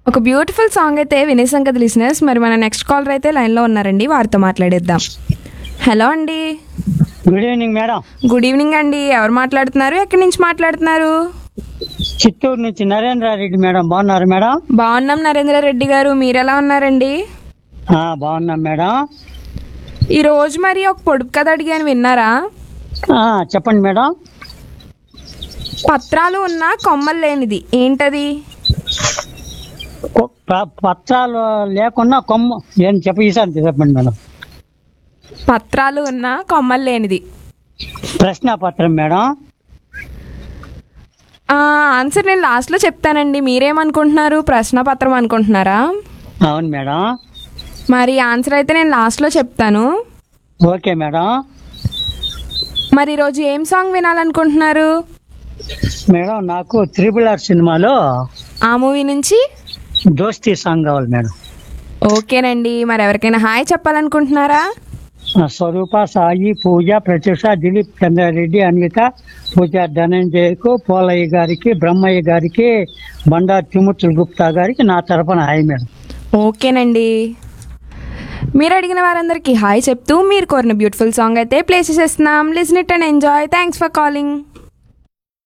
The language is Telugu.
ఒక బ్యూటిఫుల్ సాంగ్ అయితే వినేసాం కదా లిసినర్స్ మరి మన నెక్స్ట్ కాలర్ అయితే లైన్లో ఉన్నారండి వారితో మాట్లాడేద్దాం హలో అండి good evening madam good evening అండి ఎవరు మాట్లాడుతున్నారు ఎక్కడి నుంచి మాట్లాడుతున్నారు చిత్తూరు నుంచి నరేంద్ర రెడ్డి మేడం బాగున్నారు మేడం బాగున్నాం నరేంద్ర రెడ్డి గారు మీరు ఎలా ఉన్నారండి ఆ, బాగున్నాం మేడం ఈ రోజు మరి ఒక పొడుపు కథ అడిగాను విన్నారా ఆ, చెప్పండి మేడం పత్రాలు ఉన్న కొమ్మలు లేనిది ఏంటది కొ- ప- పత్రాలు లేకున్నా కొమ్మ ఏం చెప్ప ఈసారి చెప్పండి మేడం పత్రాలు ఉన్న కొమ్మలు లేనిది ప్రశ్న పత్రం మేడం ఆ, ఆన్సర్ నేను లాస్ట్లో చెప్తానండి మీరేమనుకుంటున్నారు ప్రశ్న పత్రం అనుకుంటున్నారా అవును మేడం మరి ఆన్సర్ అయితే నేను లాస్ట్లో చెప్తాను ఓకే మేడం మరి ఈరోజు ఏం సాంగ్ వినాలనుకుంటున్నారు మేడం నాకు త్రిబుల్ ఆర్ సినిమాలో ఆ మూవీ నుంచి దోస్తీ సాంగ్ కావాలి మేడం ఓకేనండి మరి ఎవరికైనా హాయ్ చెప్పాలనుకుంటున్నారా ఆ, స్వరూప సాయి పూజ ప్రత్యూష దిలీప్ చంద్రారెడ్డి అన్విత పూజ ధనంజయకు పోలయ్య గారికి బ్రహ్మయ్య గారికి బండా తిముత్తుల గుప్తా గారికి నా తరపున హాయ్ మేడం ఓకేనండి మీరు అడిగిన వారందరికీ హాయ్ చెప్తూ మీరు కోరిన బ్యూటిఫుల్ సాంగ్ అయితే ప్లే చేసేస్తున్నాం listen it and enjoy thanks for calling